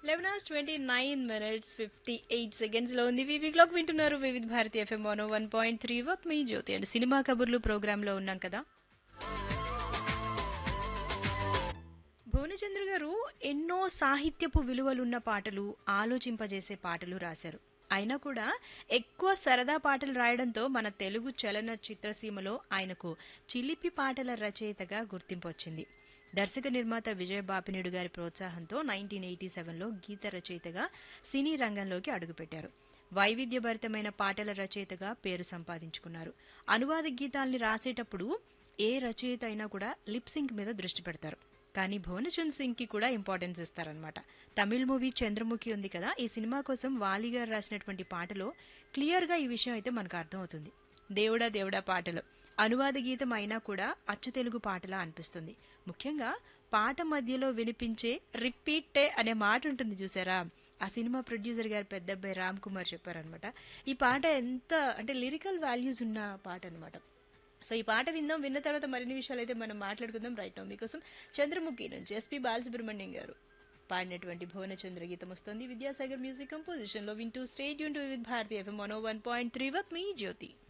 eleven hours twenty nine minutes fifty eight seconds లో ఉంది వివి క్లాక్ వింటున్నారు Vividha Bharati FM one one point three వర్క్ మీ జ్యోతి అండ్ సినిమా కబుర్లు ప్రోగ్రామ్ లో ఉన్నాం కదా భువనచంద్ర గారు ఎన్నో సాహిత్యపు విలువలున్న పాటలు ఆలోచింపజేసే పాటలు రాశారు అయినా కూడా ఎక్కువ సరదా పాటలు రాయడంతో మన తెలుగు చలన చిత్రసీమలో ఆయనకు చిలిపి పాటల రచయితగా గుర్తింపు వచ్చింది దర్శక నిర్మాత విజయ బాపినేడు గారి ప్రోత్సాహంతో నైన్టీన్ ఎయిటీ సెవెన్లో గీత రచయితగా సినీ రంగంలోకి అడుగుపెట్టారు వైవిధ్యభరితమైన పాటల రచయితగా పేరు సంపాదించుకున్నారు అనువాద గీతాల్ని రాసేటప్పుడు ఏ రచయిత అయినా కూడా లిప్ సింక్ మీద దృష్టి పెడతారు కానీ భువనచంద్ సింగ్ కి కూడా ఇంపార్టెన్స్ ఇస్తారనమాట తమిళ్ మూవీ చంద్రముఖి ఉంది కదా ఈ సినిమా కోసం వాలి గారు రాసినటువంటి పాటలో క్లియర్ గా ఈ విషయం అయితే మనకు అర్థమవుతుంది దేవుడా దేవుడా పాటలు అనువాద గీతం అయినా కూడా అచ్చు తెలుగు పాటలా అనిపిస్తుంది ముఖ్యంగా పాట మధ్యలో వినిపించే రిపీటే అనే మాట ఉంటుంది చూసారా ఆ సినిమా ప్రొడ్యూసర్ గారు పెద్దబ్బాయి రామ్ కుమార్ చెప్పారనమాట ఈ పాట ఎంత అంటే లిరికల్ వాల్యూస్ ఉన్న పాట అనమాట సో ఈ పాట విందాం విన్న తర్వాత మరిన్ని విషయాలు అయితే మనం మాట్లాడుకుందాం రైట్ నౌ మీకోసం చంద్రముఖి నుంచి ఎస్పి బాలసుబ్రహ్మణ్యం గారు పాడినటువంటి భువనచంద్ర గీతం వస్తుంది విద్యాసాగర్ మ్యూజిక్ కంపోజిషన్ లో వింటూ స్టేట్ యూన్ to Vividh Bharati FM one one point three with me Jyothi